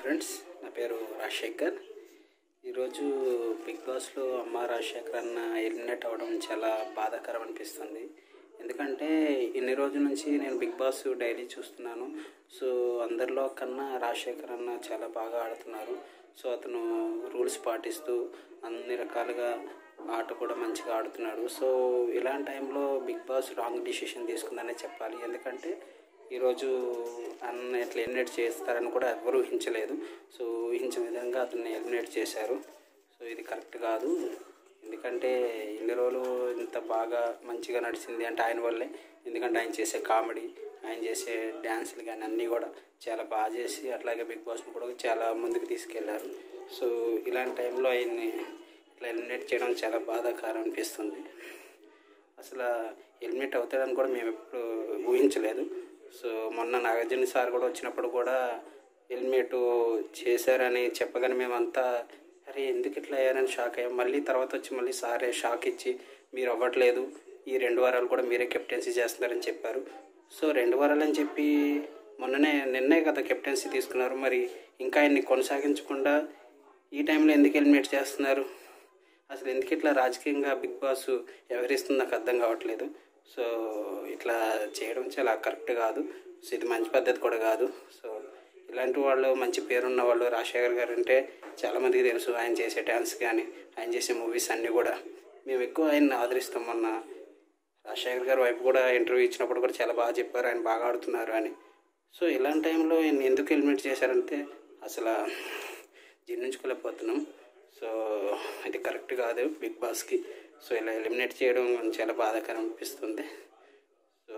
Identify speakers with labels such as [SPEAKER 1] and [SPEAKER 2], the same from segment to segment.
[SPEAKER 1] friends నా పేరు రాజశేఖర్ ఈరోజు బిగ్ బాస్లో అమ్మ రాజశేఖర్ అన్న ఎలిమినేట్ అవ్వడం చాలా బాధాకరం అనిపిస్తుంది ఎందుకంటే ఇన్ని రోజుల నుంచి నేను బిగ్ బాస్ డైలీ చూస్తున్నాను సో అందరిలో కన్నా రాజశేఖర్ అన్న చాలా బాగా ఆడుతున్నారు సో అతను రూల్స్ పాటిస్తూ అన్ని రకాలుగా ఆట కూడా మంచిగా ఆడుతున్నాడు సో ఇలాంటి టైంలో బిగ్ బాస్ రాంగ్ డిసిషన్ తీసుకుందనే చెప్పాలి ఎందుకంటే ఈరోజు అన్న ఇట్లా ఎలిమినేట్ చేస్తారని కూడా ఎవరు ఊహించలేదు సో ఊహించిన విధంగా అతన్ని ఎలిమినేట్ చేశారు సో ఇది కరెక్ట్ కాదు ఎందుకంటే ఇన్ని రోజులు ఇంత బాగా మంచిగా నడిచింది అంటే ఆయన వల్లే ఎందుకంటే ఆయన చేసే కామెడీ ఆయన చేసే డ్యాన్సులు కానీ అన్నీ కూడా చాలా బాగా చేసి అట్లాగే బిగ్ బాస్ని కూడా చాలా ముందుకు తీసుకెళ్లారు సో ఇలాంటి టైంలో ఆయన్ని ఇట్లా ఎలిమినేట్ చేయడం చాలా బాధాకరం అనిపిస్తుంది అసలు ఎలిమినేట్ అవుతాడని కూడా మేము ఎప్పుడు ఊహించలేదు సో మొన్న నాగార్జున సార్ కూడా వచ్చినప్పుడు కూడా ఎలిమినేట్ చేశారని చెప్పగానే మేమంతా అరే ఎందుకు ఇట్లా అయ్యారని షాక్ అయ్యాం మళ్ళీ తర్వాత వచ్చి మళ్ళీ సారే షాక్ ఇచ్చి మీరు అవ్వట్లేదు ఈ రెండు వారాలు కూడా మీరే కెప్టెన్సీ చేస్తున్నారని చెప్పారు సో రెండు వారాలు అని చెప్పి మొన్ననే నిన్నే కదా కెప్టెన్సీ తీసుకున్నారు మరి ఇంకా ఆయన్ని కొనసాగించకుండా ఈ టైంలో ఎందుకు ఎలిమినేట్ చేస్తున్నారు అసలు ఎందుకు ఇట్లా రాజకీయంగా బిగ్ బాస్ ఎవరిస్తుంది నాకు అర్థం కావట్లేదు సో ఇట్లా చేయడం చాలా కరెక్ట్ కాదు సో ఇది మంచి పద్ధతి కూడా కాదు సో ఇలాంటి వాళ్ళు మంచి పేరున్న వాళ్ళు రాజశేఖర్ గారు అంటే చాలామందికి తెలుసు ఆయన చేసే డ్యాన్స్ కానీ ఆయన చేసే మూవీస్ అన్నీ కూడా మేము ఎక్కువ ఆయన్ని ఆదరిస్తాం మొన్న రాజశేఖర్ గారు వైపు కూడా ఇంటర్వ్యూ ఇచ్చినప్పుడు కూడా చాలా బాగా చెప్పారు ఆయన బాగా ఆడుతున్నారు అని సో ఇలాంటి టైంలో ఆయన ఎందుకు ఎలిమినేట్ చేశారంటే అసలు జీర్ణించుకోలేకపోతున్నాం సో ఇది కరెక్ట్ కాదు బిగ్ బాస్కి సో ఇలా ఎలిమినేట్ చేయడం చాలా బాధాకరం అనిపిస్తుంది సో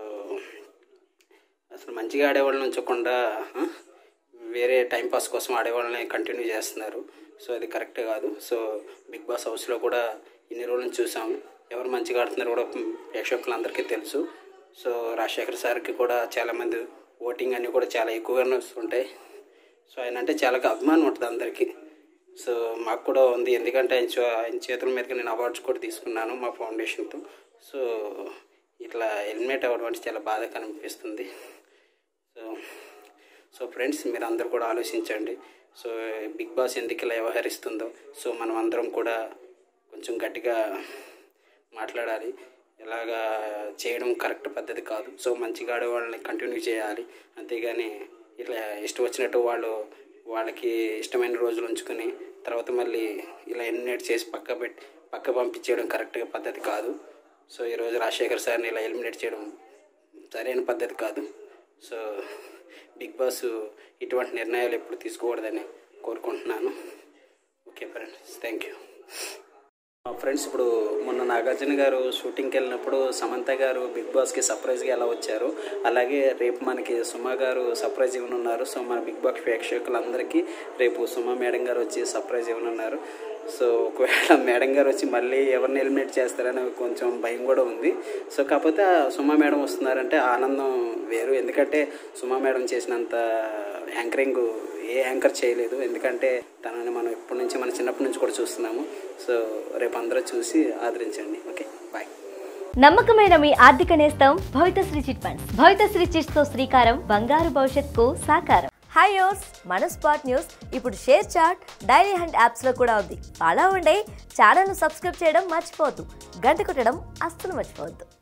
[SPEAKER 1] అసలు మంచిగా ఆడేవాళ్ళని ఉంచకుండా ఆ, వేరే టైంపాస్ కోసం ఆడేవాళ్ళని కంటిన్యూ చేస్తున్నారు సో అది కరెక్ట్ కాదు సో బిగ్ బాస్ హౌస్లో కూడా ఇన్ని రోజుల నుంచి చూసాం ఎవరు మంచిగా ఆడుతున్నారు కూడా ప్రేక్షకులందరికీ తెలుసు సో రాజశేఖర్ సార్కి కూడా చాలామంది ఓటింగ్ అన్నీ కూడా చాలా ఎక్కువగానే వస్తుంటాయి సో ఆయన అంటే చాలా అభిమానం ఉంటుంది అందరికీ సో మాకు కూడా ఉంది ఎందుకంటే ఆయన చే- ఆయన చేతుల మీదకి నేను అవార్డ్స్ కూడా తీసుకున్నాను మా ఫౌండేషన్తో సో ఇట్లా ఎలిమినేట్ అవ్వడం అంటే చాలా బాధగా అనిపిస్తుంది సో సో ఫ్రెండ్స్ మీరు అందరు కూడా ఆలోచించండి సో బిగ్ బాస్ ఎందుకు ఇలా వ్యవహరిస్తుందో సో మనం అందరం కూడా కొంచెం గట్టిగా మాట్లాడాలి ఇలాగా చేయడం కరెక్ట్ పద్ధతి కాదు సో మంచిగా ఆడే వాళ్ళని కంటిన్యూ చేయాలి అంతేగాని ఇట్లా ఇష్టం వచ్చినట్టు వాళ్ళు వాళ్ళకి ఇష్టమైన రోజులు ఉంచుకొని తర్వాత మళ్ళీ ఇలా ఎలిమినేట్ చేసి పక్క పెట్టి పక్క పంపించేయడం కరెక్ట్గా పద్ధతి కాదు సో ఈరోజు రాజశేఖర్ సార్ని ఇలా ఎలిమినేట్ చేయడం సరైన పద్ధతి కాదు సో బిగ్ బాస్ ఇటువంటి నిర్ణయాలు ఎప్పుడు తీసుకోకూడదని కోరుకుంటున్నాను okay friends thank you friends ఇప్పుడు మొన్న నాగార్జున గారు షూటింగ్కి వెళ్ళినప్పుడు సమంత గారు బిగ్ బాస్కి సర్ప్రైజ్గా ఎలా వచ్చారు అలాగే రేపు మనకి సుమ గారు సర్ప్రైజ్ ఇవ్వనున్నారు సో మన బిగ్ బాస్ ప్రేక్షకులందరికీ రేపు సుమ మేడం గారు వచ్చి సర్ప్రైజ్ ఇవ్వనున్నారు సో ఒకవేళ మేడం గారు వచ్చి మళ్ళీ ఎవరిని ఎలిమినేట్ చేస్తారని కొంచెం భయం కూడా ఉంది సో కాకపోతే ఆ సుమ మేడం వస్తున్నారంటే ఆనందం వేరు ఎందుకంటే సుమ మేడం చేసినంత యాంకరింగ్ ఏ యాంకర్ చేయలేదు ఎందుకంటే తనని మనం ఎప్పటి నుంచి మన చిన్నప్పటి నుంచి కూడా చూస్తున్నాము సో రేపు అందరూ చూసి ఆదరించండి ఓకే బాయ్
[SPEAKER 2] నమ్మకమైన మీ ఆర్థిక నేస్తం Bhavithasri chit funds Bhavithasri chits తో శ్రీకారం బంగారు భవిష్యత్తుకు సాకారం
[SPEAKER 3] హాయ్ యోస్ మన స్పాట్ న్యూస్ ఇప్పుడు షేర్ చాట్ డైలీ హండ్ యాప్స్లో కూడా ఉంది అలా ఉండే ఛానల్ను సబ్స్క్రైబ్ చేయడం మర్చిపోవద్దు గంట కొట్టడం అస్సలు మర్చిపోవద్దు